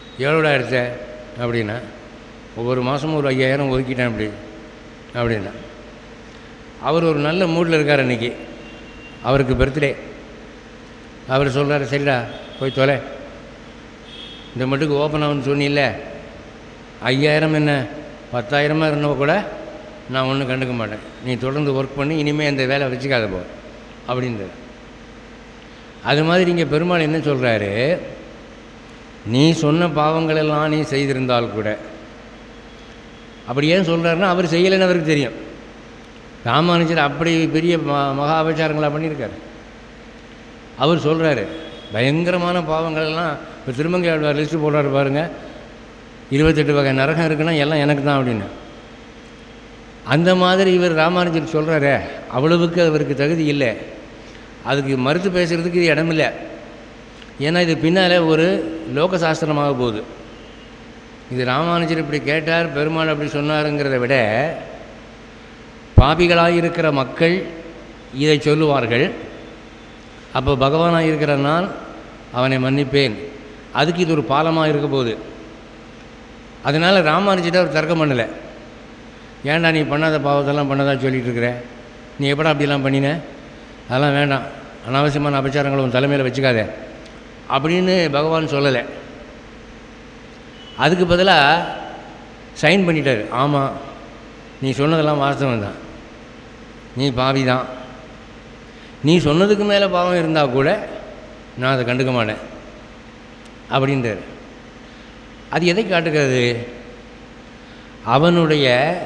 எவ்வளோடா எடுத்த அப்படின்னா ஒவ்வொரு மாதமும் ஒரு ஐயாயிரம் ஒதுக்கிட்டேன் அப்படி அப்படின்னா அவர் ஒரு நல்ல மூடில் இருக்கார் அன்றைக்கி அவருக்கு பர்த்டே அவர் சொல்கிறாரு சரிடா போய் தொலை இந்த மட்டுக்கு ஓப்பன் ஆகுன்னு சொன்னில்ல ஐயாயிரம் என்ன பத்தாயிரமாக இருந்தவ கூட நான் ஒன்றும் கண்டுக்க மாட்டேன் நீ தொடர்ந்து ஒர்க் பண்ணி இனிமேல் இந்த வேலை வச்சுக்காத போ அப்படின்றது அது மாதிரி இங்கே பெருமாள் என்ன சொல்கிறாரு நீ சொன்ன பாவங்களெல்லாம் நீ செய்திருந்தால் கூட அப்படி ஏன் சொல்கிறாருன்னா அவர் செய்யலைன்னு அவருக்கு தெரியும் ராமானுஜர் அப்படி பெரிய ம மகா அபச்சாரங்களாக பண்ணியிருக்காரு அவர் சொல்கிறாரு பயங்கரமான பாவங்களெல்லாம் இப்போ திருமங்கை ஆழ்வார் லிஸ்ட்டு போடுறாரு பாருங்கள் இருபத்தெட்டு வகை நரகம் இருக்குன்னா எல்லாம் எனக்கு தான் அப்படின்னு அந்த மாதிரி இவர் ராமானுஜர் சொல்கிறாரே அவ்வளவுக்கு அவருக்கு தகுதி இல்லை அதுக்கு மறுத்து பேசுகிறதுக்கு இது இடமில்லை ஏன்னா இது பின்னால் ஒரு லோக சாஸ்திரமாக போகுது இது ராமானுஜர் இப்படி கேட்டார் பெருமாள் அப்படி சொன்னாருங்கிறத விட பாபிகளாக இருக்கிற மக்கள் இதை சொல்லுவார்கள் அப்போ பகவானாக இருக்கிற நான் அவனை மன்னிப்பேன் அதுக்கு இது ஒரு பாலமாக இருக்க போகுது அதனால் ராமானுஜிட்ட அவர் தர்க்கம் பண்ணலை ஏன்டா நீ பண்ணாத பாவத்தெல்லாம் பண்ணதா சொல்லிட்டு இருக்கிற நீ எப்படா அப்படிலாம் பண்ணின அதெல்லாம் வேண்டாம் அனாவசியமான அபச்சாரங்களை உன் தலைமையில் வச்சுக்காத அப்படின்னு பகவான் சொல்லலை அதுக்கு பதிலாக சைன் பண்ணிட்டார் ஆமாம் நீ சொன்னதெல்லாம் வாஸ்தவம் தான் நீ பாவி தான் நீ சொன்னதுக்கு மேலே பாவம் இருந்தால் கூட நான் அதை கண்டுக்க மாட்டேன் அப்படின்றார் அது எதை காட்டுகிறது அவனுடைய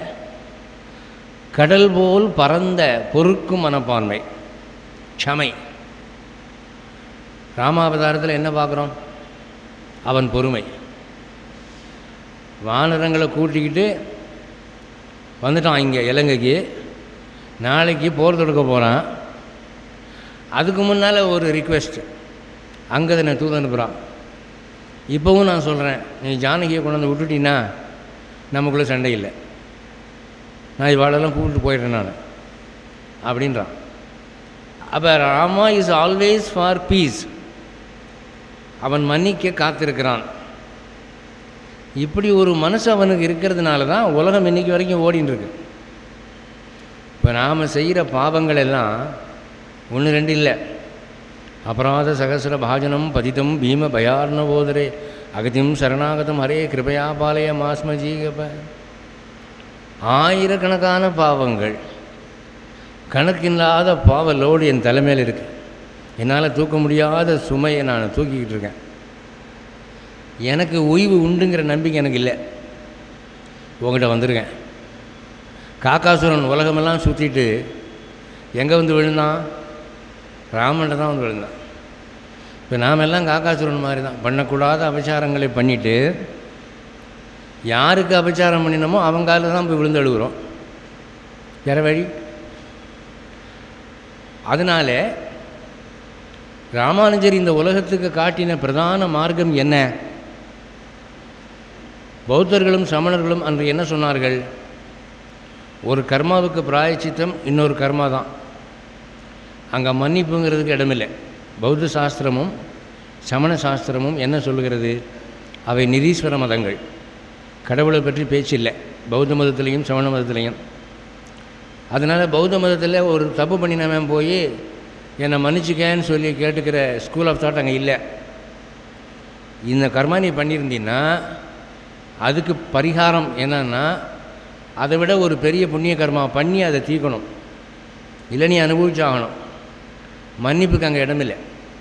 கடல் போல் பரந்த பொறுக்கும் மனப்பான்மை க்ஷமை ராமாவதாரத்தில் என்ன பார்க்குறோம் அவன் பொறுமை வானரங்களை கூட்டிக்கிட்டு வந்துட்டான் இங்கே இலங்கைக்கு நாளைக்கு போர் தொடுக்க போகிறான் அதுக்கு முன்னால் ஒரு ரிக்வெஸ்ட் அங்கதனை தூது அனுப்புகிறான் இப்போவும் நான் சொல்கிறேன் நீ ஜானகியை கொண்டு வந்து விட்டுட்டீன்னா நமக்குள்ளே சண்டை இல்லை நான் இவாளெல்லாம் கூப்பிட்டு போயிடுறேன் நான் அப்படின்றான் அப்போ Rama is always for peace அவன் மன்னிக்க காத்திருக்கிறான் இப்படி ஒரு மனசு அவனுக்கு இருக்கிறதுனால தான் உலகம் இன்னைக்கு வரைக்கும் ஓடின்னு இருக்கு இப்போ நாம் செய்கிற பாவங்கள் எல்லாம் ஒன்று ரெண்டு இல்லை அபராத சகசிர பாஜனம் பதிதம் பீம பயார்ணவோதரே அகதிம் சரணாகதம் ஹரே கிருபயா பாலய மாஸ்மஜீகப ஆயிரக்கணக்கான பாவங்கள் கணக்கில்லாத பாவ லோடு என் தலைமையில் இருக்குது என்னால் தூக்க முடியாத சுமையை நான் தூக்கிக்கிட்டு இருக்கேன் எனக்கு ஓய்வு உண்டுங்கிற நம்பிக்கை எனக்கு இல்லை உங்கள்கிட்ட வந்திருக்கேன் காக்காசுரன் உலகமெல்லாம் சுற்றிட்டு எங்கே வந்து விழுந்தான் ராமன்ட்ட தான் வந்து விழுந்தான் இப்போ நாம் எல்லாம் காக்காசுரன் மாதிரி தான் பண்ணக்கூடாத அபச்சாரங்களை பண்ணிவிட்டு யாருக்கு அபச்சாரம் பண்ணினோமோ அவங்க காலில் தான் போய் விழுந்து அழுகுறோம் வேற வழி அதனால ராமானுஜர் இந்த உலகத்துக்கு காட்டின பிரதான மார்க்கம் என்ன பௌத்தர்களும் சமணர்களும் அன்று என்ன சொன்னார்கள் ஒரு கர்மாவுக்கு பிராயச்சித்தம் இன்னொரு கர்மா தான் அங்கே மன்னிப்புங்கிறதுக்கு இடமில்லை பௌத்த சாஸ்திரமும் சமண சாஸ்திரமும் என்ன சொல்லுகிறது அவை நிரீஸ்வர மதங்கள் கடவுளை பற்றி பேச்சு இல்லை பௌத்த மதத்திலையும் சமண மதத்திலையும் அதனால் பௌத்த மதத்தில் ஒரு தப்பு பண்ணினவன் போய் என்னை மன்னிச்சுக்கேன்னு சொல்லி கேட்டுக்கிற ஸ்கூல் ஆஃப் தாட் அங்கே இல்லை இந்த கர்மா நீ பண்ணியிருந்தீன்னா அதுக்கு பரிகாரம் என்னன்னா அதை விட ஒரு பெரிய புண்ணிய கர்மா பண்ணி அதை தீர்க்கணும் இல்லை நீ அனுபவிச்சாகணும் மன்னிப்புக்கு அங்கே இடமில்லை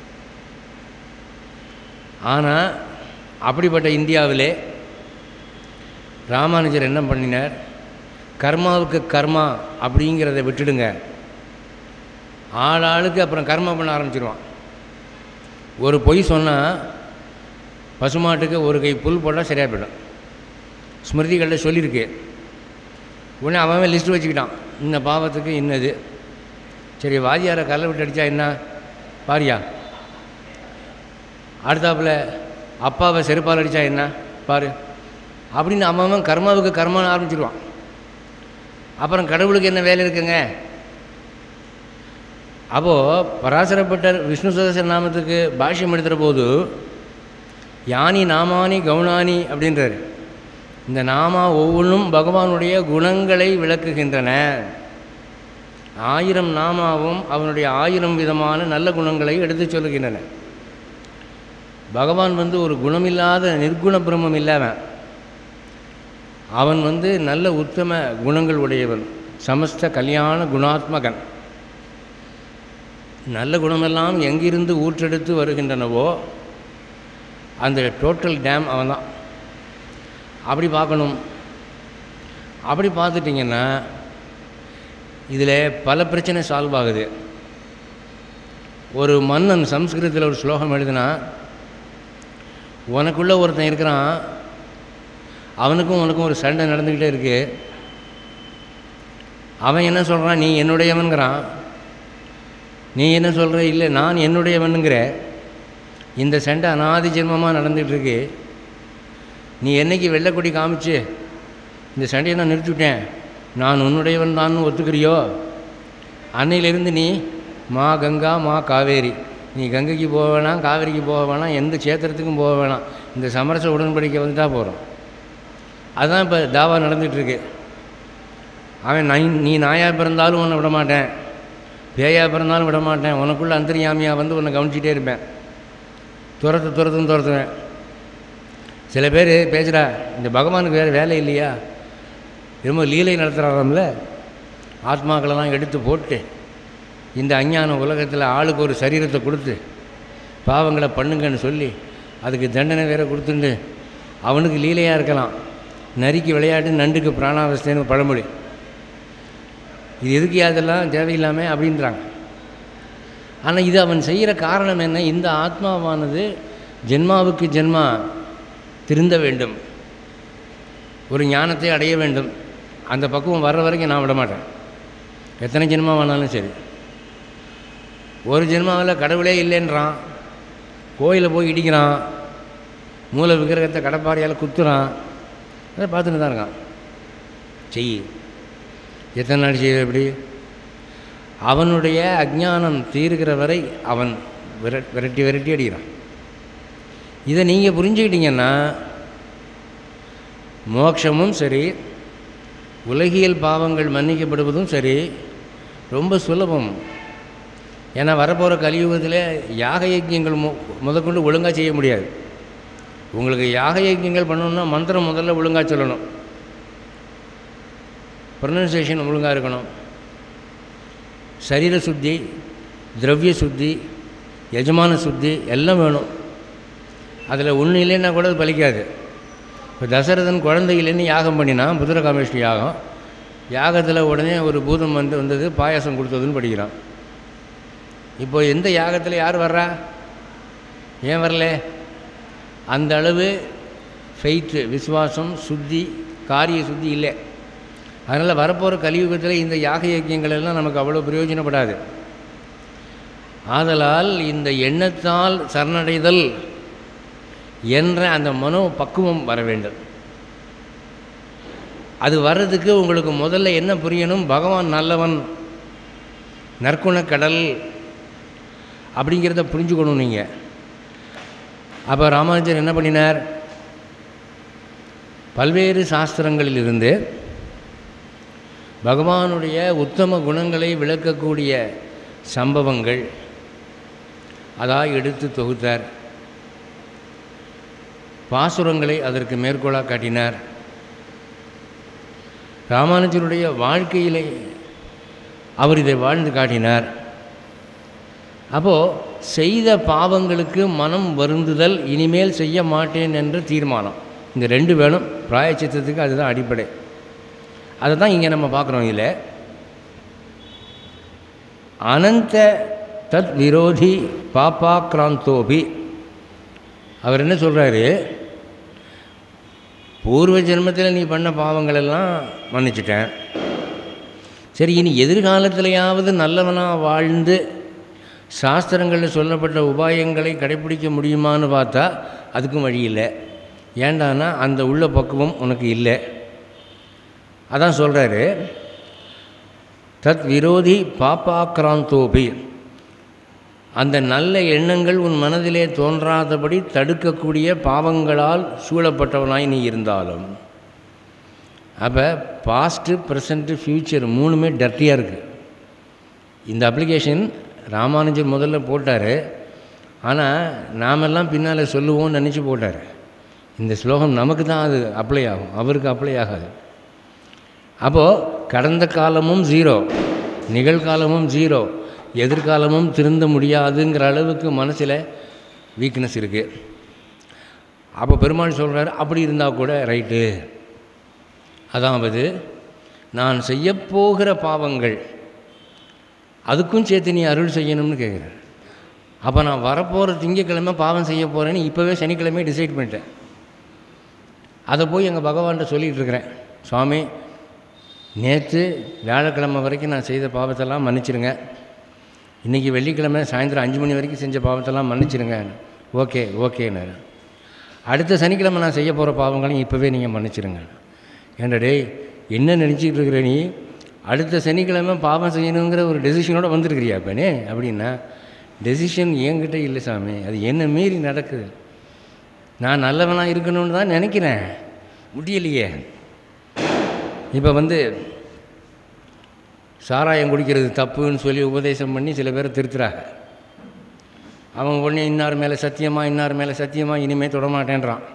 ஆனால் அப்படிப்பட்ட இந்தியாவிலே ராமானுஜர் என்ன பண்ணினார் கர்மாவுக்கு கர்மா அப்படிங்கிறத விட்டுடுங்க ஆள் ஆளுக்கு அப்புறம் கர்மா பண்ண ஆரம்பிச்சிருவான் ஒரு பொய் சொன்னால் பசுமாட்டுக்கு ஒரு கை புல் போட்டால் சரியாக போயிடும் ஸ்மிருதிகளில் சொல்லியிருக்கு உடனே அவன் லிஸ்ட் வச்சுக்கிட்டான் இந்த பாவத்துக்கு இன்னது சரி வாதியாரை கல்லை விட்டு அடித்தா என்ன பாரியா அடுத்தாப்புல அப்பாவை செருப்பால் அடித்தா என்ன பாரு அப்படின்னு அவன் அவன் கர்மாவுக்கு கர்மான்னு ஆரம்பிச்சிருவான் அப்புறம் கடவுளுக்கு என்ன வேலை இருக்குங்க அப்போது பராசரப்பட்டர் விஷ்ணு சதசர நாமத்துக்கு பாஷ்யம் எடுத்துகிற போது யானி நாமானி கவுனானி அப்படின்றாரு இந்த நாமா ஒவ்வொன்றும் பகவானுடைய குணங்களை விளக்குகின்றன ஆயிரம் நாமாவும் அவனுடைய ஆயிரம் விதமான நல்ல குணங்களை எடுத்துச் சொல்லுகின்றன பகவான் வந்து ஒரு குணமில்லாத நிர்குண பிரம்மம் இல்லாமல் அவன் வந்து நல்ல உத்தம குணங்கள் உடையவன் சமஸ்த கல்யாண குணாத்மகன் நல்ல குணமெல்லாம் எங்கிருந்து ஊற்றெடுத்து வருகின்றனவோ அந்த டோட்டல் டேம் அவன்தான் அப்படி பார்க்கணும் அப்படி பார்த்துட்டிங்கன்னா இதில் பல பிரச்சனை சால்வ் ஆகுது ஒரு மன்னன் சம்ஸ்கிருதத்தில் ஒரு ஸ்லோகம் எழுதுனா உனக்குள்ளே ஒருத்தன் இருக்கிறான் அவனுக்கும் உனக்கும் ஒரு சண்டை நடந்துக்கிட்டே இருக்கு அவன் என்ன சொல்கிறான் நீ என்னுடையவன்கிறான் நீ என்ன சொல்கிற இல்லை நான் என்னுடையவனுங்கிற இந்த சண்டை அனாதி ஜென்மமாக நடந்துகிட்ருக்கு நீ என்னைக்கு வெள்ளைக்கொடி காமிச்சு இந்த சண்டையை நான் நிறுத்திவிட்டேன் நான் உன்னுடையவன் தான் ஒத்துக்கிறியோ அன்னையிலிருந்து நீ மா கங்கா மா காவேரி நீ கங்கைக்கு போக வேணாம் காவேரிக்கு போக வேணாம் எந்த சேத்திரத்துக்கும் போக வேணாம் இந்த சமரச உடன்படிக்கை வந்துட்டால் போகிறோம் அதுதான் இப்போ தாவா நடந்துகிட்ருக்கு அவன் நான் நீ நாயாக பிறந்தாலும் உன்னை விட மாட்டேன் பேயாக பிறந்தாலும் விட மாட்டேன் உனக்குள்ள அந்தரியாமியாக வந்து உன்னை கவனிச்சிட்டே இருப்பேன் துரத்து துரத்துன்னு துரத்துவேன் சில பேர் பேசுகிறா இந்த பகவானுக்கு வேறு வேலை இல்லையா ரொம்ப லீலை நடத்துகிறாராம்ல ஆத்மாக்களெல்லாம் எடுத்து போட்டு இந்த அஞ்ஞான உலகத்தில் ஆளுக்கு ஒரு சரீரத்தை கொடுத்து பாவங்களை பண்ணுங்கன்னு சொல்லி அதுக்கு தண்டனை வேற கொடுத்துண்டு அவனுக்கு லீலையாக இருக்கலாம் நரிக்கு விளையாட்டு நண்டுக்கு பிராணாவஸ்தைன்னு பழமொழி இது எதுக்கு அதெல்லாம் தேவையில்லாமல் அப்படின்றாங்க ஆனால் இது அவன் செய்கிற காரணம் என்ன இந்த ஆத்மாவானது ஜென்மாவுக்கு ஜென்மா திருந்த வேண்டும் ஒரு ஞானத்தை அடைய வேண்டும் அந்த பக்குவம் வர்ற வரைக்கும் நான் விட மாட்டேன் எத்தனை ஜென்மா வேணாலும் சரி ஒரு ஜென்மாவில் கடவுளே இல்லைன்றான் கோயிலில் போய் இடிக்கிறான் மூல விக்கிரகத்தை கடப்பாறையால் குத்துறான் அதை பார்த்துட்டு தான் இருக்கான் செய் எத்தனை நாள் செய்ய எப்படி அவனுடைய அஜ்ஞானம் தீர்கிற வரை அவன் விர விரட்டி விரட்டி அடிக்கிறான் இதை நீங்கள் புரிஞ்சுக்கிட்டீங்கன்னா மோட்சமும் சரி உலகியல் பாவங்கள் மன்னிக்கப்படுவதும் சரி ரொம்ப சுலபம் ஏன்னா வரப்போகிற கலியுகத்தில் யாக யஜ்யங்கள் மு முதற்கொண்டு ஒழுங்காக செய்ய முடியாது உங்களுக்கு யாக யஜ்யங்கள் பண்ணணும்னா மந்திரம் முதல்ல ஒழுங்காக சொல்லணும் ப்ரொனன்சியேஷன் ஒழுங்காக இருக்கணும் சரீர சுத்தி திரவிய சுத்தி எஜமான சுத்தி எல்லாம் வேணும் அதில் ஒன்று இல்லைன்னா கூட அது பலிக்காது இப்போ தசரதன் குழந்தை இல்லைன்னு யாகம் பண்ணினான் புத்திரகாமேஷ்டி யாகம் யாகத்தில் உடனே ஒரு பூதம் வந்து வந்தது பாயாசம் கொடுத்ததுன்னு படிக்கிறான் இப்போ எந்த யாகத்தில் யார் வர்றா ஏன் வரல அந்த அளவு ஃபெய்த்து விசுவாசம் சுத்தி காரிய சுத்தி இல்லை அதனால் வரப்போகிற கலியுகத்தில் இந்த யாக யஜ்யங்கள் எல்லாம் நமக்கு அவ்வளோ பிரயோஜனப்படாது ஆதலால் இந்த எண்ணத்தால் சரணடைதல் என்ற அந்த மனோ பக்குவம் வர வேண்டும் அது வர்றதுக்கு உங்களுக்கு முதல்ல என்ன புரியணும் பகவான் நல்லவன் நற்குணக் கடல் அப்படிங்கிறத புரிஞ்சுக்கணும் நீங்கள் அப்போ ராமானுஜர் என்ன பண்ணினார் பல்வேறு சாஸ்திரங்களிலிருந்து பகவானுடைய உத்தம குணங்களை விளக்கக்கூடிய சம்பவங்கள் அதாக எடுத்து தொகுத்தார் பாசுரங்களை அதற்கு மேற்கோளாக காட்டினார் ராமானுஜருடைய வாழ்க்கையிலே அவர் இதை வாழ்ந்து காட்டினார் அப்போது செய்த பாவங்களுக்கு மனம் வருந்துதல் இனிமேல் செய்ய மாட்டேன் என்ற தீர்மானம் இந்த ரெண்டு வேணும் பிராயச்சித்தத்துக்கு அதுதான் அடிப்படை அதை தான் இங்கே நம்ம பார்க்குறோம் இதில் அனந்த தத் விரோதி பாப்பாக்ராந்தோபி அவர் என்ன சொல்கிறாரு பூர்வ ஜென்மத்தில் நீ பண்ண பாவங்கள் எல்லாம் மன்னிச்சிட்டேன் சரி இனி எதிர்காலத்திலையாவது நல்லவனாக வாழ்ந்து சாஸ்திரங்களில் சொல்லப்பட்ட உபாயங்களை கடைப்பிடிக்க முடியுமான்னு பார்த்தா அதுக்கும் வழி இல்லை ஏண்டானா அந்த உள்ள பக்குவம் உனக்கு இல்லை அதான் சொல்கிறாரு தத் விரோதி பாப்பாக்ராந்தோபி அந்த நல்ல எண்ணங்கள் உன் மனதிலே தோன்றாதபடி தடுக்கக்கூடிய பாவங்களால் சூழப்பட்டவனாய் நீ இருந்தாலும் அப்போ பாஸ்ட்டு ப்ரெசண்ட்டு ஃப்யூச்சர் மூணுமே டர்ட்டியாக இருக்குது இந்த அப்ளிகேஷன் ராமானுஜர் முதல்ல போட்டார் ஆனால் நாமெல்லாம் பின்னால் சொல்லுவோம்னு நினச்சி போட்டார் இந்த ஸ்லோகம் நமக்கு தான் அது அப்ளை ஆகும் அவருக்கு அப்ளை ஆகாது அப்போது கடந்த காலமும் ஜீரோ நிகழ்காலமும் ஜீரோ எதிர்காலமும் திருந்த முடியாதுங்கிற அளவுக்கு மனசில் வீக்னஸ் இருக்குது அப்போ பெருமாள் சொல்கிறார் அப்படி இருந்தால் கூட ரைட்டு அதாவது நான் செய்யப்போகிற பாவங்கள் அதுக்கும் சேர்த்து நீ அருள் செய்யணும்னு கேட்குறேன் அப்போ நான் வரப்போகிற திங்கக்கிழமை பாவம் செய்ய போகிறேன்னு இப்போவே சனிக்கிழமை டிசைட் பண்ணிட்டேன் அதை போய் எங்கள் பகவான்கிட்ட சொல்லிகிட்டு இருக்கிறேன் சுவாமி நேற்று வியாழக்கிழமை வரைக்கும் நான் செய்த பாவத்தெல்லாம் மன்னிச்சிருங்க இன்றைக்கி வெள்ளிக்கிழமை சாயந்தரம் அஞ்சு மணி வரைக்கும் செஞ்ச பாவத்தெல்லாம் மன்னிச்சிருங்க ஓகே ஓகேன்னு அடுத்த சனிக்கிழமை நான் செய்ய போகிற பாவங்களையும் இப்போவே நீங்கள் மன்னிச்சிருங்க ஏன்டா டேய் என்ன நினச்சிக்கிட்டு இருக்கிற நீ அடுத்த சனிக்கிழமை பாவம் செய்யணுங்கிற ஒரு டெசிஷனோட வந்திருக்கிறியா அப்பனே அப்படின்னா டெசிஷன் என்கிட்ட இல்லை சாமி அது என்ன மீறி நடக்குது நான் நல்லவனாக இருக்கணும்னு தான் நினைக்கிறேன் முடியலையே இப்போ வந்து சாராயம் குடிக்கிறது தப்புன்னு சொல்லி உபதேசம் பண்ணி சில பேரை திருத்துறாங்க அவன் உடனே இன்னார் மேலே சத்தியமாக இன்னார் மேலே சத்தியமாக இனிமேல் தொடமாட்டேன்றான்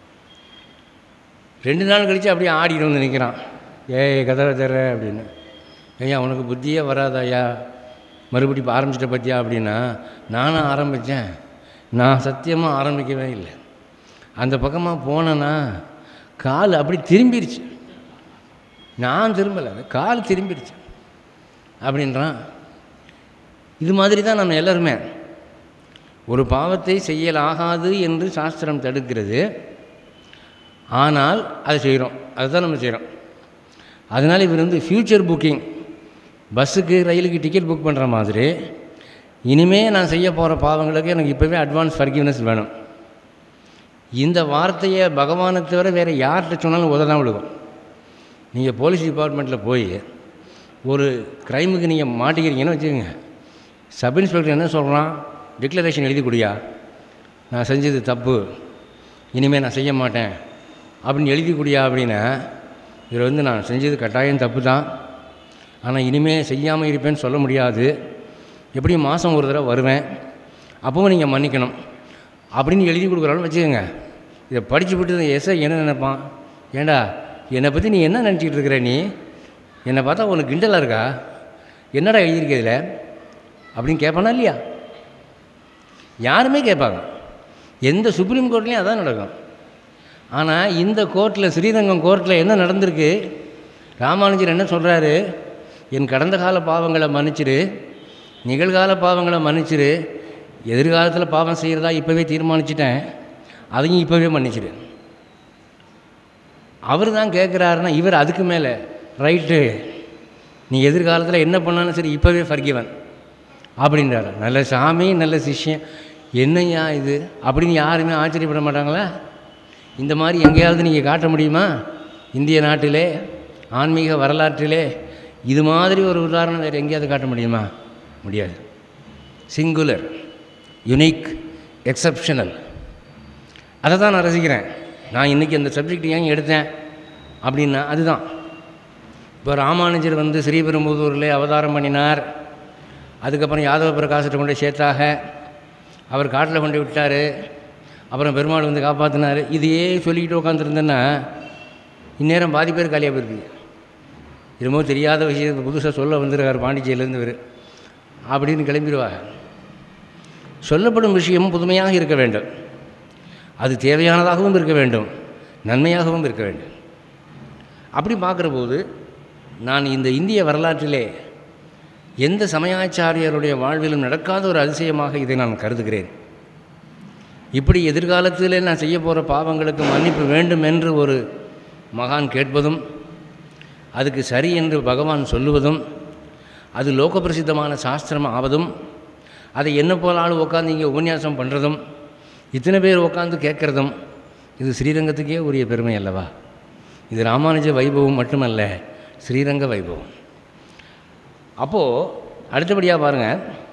ரெண்டு நாள் கழித்து அப்படியே ஆடிட்டு வந்து நிற்கிறான் ஏய் கதவை தர அப்படின்னு ஐயா உனக்கு புத்தியே வராதாயா மறுபடி இப்போ ஆரம்பிச்சிட்ட பற்றியா அப்படின்னா நானும் ஆரம்பித்தேன் நான் சத்தியமாக ஆரம்பிக்கவே இல்லை அந்த பக்கமாக போனேன்னா கால் அப்படி திரும்பிருச்சு நான் திரும்பலை கால் திரும்பிருச்சு அப்படின்றான் இது மாதிரி தான் நம்ம எல்லாருமே ஒரு பாவத்தை செய்யலாகாது என்று சாஸ்திரம் தடுக்கிறது ஆனால் அதை செய்கிறோம் அதுதான் நம்ம செய்கிறோம் அதனால் இவர் வந்து ஃப்யூச்சர் புக்கிங் பஸ்ஸுக்கு ரயிலுக்கு டிக்கெட் புக் பண்ணுற மாதிரி இனிமே நான் செய்ய போகிற பாவங்களுக்கு எனக்கு இப்போவே அட்வான்ஸ் ஃபர்கிவ்னஸ் வேணும் இந்த வார்த்தையை பகவானை தவிர வேறு யார்கிட்ட சொன்னாலும் உததான் விழுகும் நீங்கள் போலீஸ் டிபார்ட்மெண்ட்டில் போய் ஒரு க்ரைமுக்கு நீங்கள் மாட்டிக்கிறீங்கன்னு வச்சுக்கோங்க சப் இன்ஸ்பெக்டர் என்ன சொல்கிறான் டிக்ளரேஷன் எழுதி கொடுயா நான் செஞ்சது தப்பு இனிமேல் நான் செய்ய மாட்டேன் அப்படின்னு எழுதி குடியா அப்படின்னா இதில் வந்து நான் செஞ்சது கட்டாயம் தப்பு தான் ஆனால் இனிமேல் செய்யாமல் இருப்பேன்னு சொல்ல முடியாது எப்படியும் மாதம் ஒரு தடவை வருவேன் அப்பவும் நீங்கள் மன்னிக்கணும் அப்படின்னு எழுதி கொடுக்குறாலும் வச்சுக்கோங்க இதை படித்து விட்டு எஸ்ஐ என்ன நினைப்பான் ஏண்டா என்னை பற்றி நீ என்ன நினச்சிக்கிட்டு இருக்கிற நீ என்னை பார்த்தா உனக்கு கிண்டலாக இருக்கா என்னடா எழுதியிருக்க இதில் அப்படின்னு கேட்பானா இல்லையா யாருமே கேட்பாங்க எந்த சுப்ரீம் கோர்ட்லேயும் அதான் நடக்கும் ஆனால் இந்த கோர்ட்டில் ஸ்ரீரங்கம் கோர்ட்டில் என்ன நடந்திருக்கு ராமானுஜர் என்ன சொல்கிறாரு என் கடந்த கால பாவங்களை மன்னிச்சிரு நிகழ்கால பாவங்களை மன்னிச்சிரு எதிர்காலத்தில் பாவம் செய்கிறதா இப்போவே தீர்மானிச்சிட்டேன் அதையும் இப்போவே மன்னிச்சிரு அவர் தான் கேட்குறாருன்னா இவர் அதுக்கு மேலே ரைட்டு நீ எதிர்காலத்தில் என்ன பண்ணாலும் சரி இப்போவே ஃபர்கிவன் அப்படின்றாரு நல்ல சாமி நல்ல சிஷ்யன் என்னையா இது அப்படின்னு யாருமே ஆச்சரியப்பட மாட்டாங்களா இந்த மாதிரி எங்கேயாவது நீங்கள் காட்ட முடியுமா இந்திய நாட்டிலே ஆன்மீக வரலாற்றிலே இது மாதிரி ஒரு உதாரணம் வேறு எங்கேயாவது காட்ட முடியுமா முடியாது சிங்குலர் யுனிக் எக்ஸப்ஷனல் அதை தான் நான் ரசிக்கிறேன் நான் இன்றைக்கி அந்த சப்ஜெக்ட் ஏன் எடுத்தேன் அப்படின்னா அதுதான் இப்போ ராமானுஜர் வந்து ஸ்ரீபெரும்புதூரில் அவதாரம் பண்ணினார் அதுக்கப்புறம் யாதவ பிரகாசத்தை கொண்டு சேர்த்தாக அவர் காட்டில் கொண்டு விட்டார் அப்புறம் பெருமாள் வந்து காப்பாற்றினார் இதையே சொல்லிக்கிட்டு உட்காந்துருந்தேன்னா இந்நேரம் பாதி பேர் காலியாக போயிருக்கு என்னமோ தெரியாத விஷயத்தை புதுசாக சொல்ல வந்திருக்கார் பாண்டிச்சேரியிலேருந்து இவர் அப்படின்னு கிளம்பிடுவாங்க சொல்லப்படும் விஷயம் புதுமையாக இருக்க வேண்டும் அது தேவையானதாகவும் இருக்க வேண்டும் நன்மையாகவும் இருக்க வேண்டும் அப்படி பார்க்குற போது நான் இந்த இந்திய வரலாற்றிலே எந்த சமயாச்சாரியருடைய வாழ்விலும் நடக்காத ஒரு அதிசயமாக இதை நான் கருதுகிறேன் இப்படி எதிர்காலத்தில் நான் செய்ய போகிற பாவங்களுக்கு மன்னிப்பு வேண்டும் என்று ஒரு மகான் கேட்பதும் அதுக்கு சரி என்று பகவான் சொல்லுவதும் அது லோக பிரசித்தமான சாஸ்திரம் ஆவதும் அதை என்ன போல ஆள் உட்காந்து இங்கே உபன்யாசம் பண்ணுறதும் இத்தனை பேர் உட்காந்து கேட்குறதும் இது ஸ்ரீரங்கத்துக்கே உரிய பெருமை அல்லவா இது ராமானுஜ வைபவம் மட்டுமல்ல ஸ்ரீரங்க வைபவம் அப்போது அடுத்தபடியாக பாருங்கள்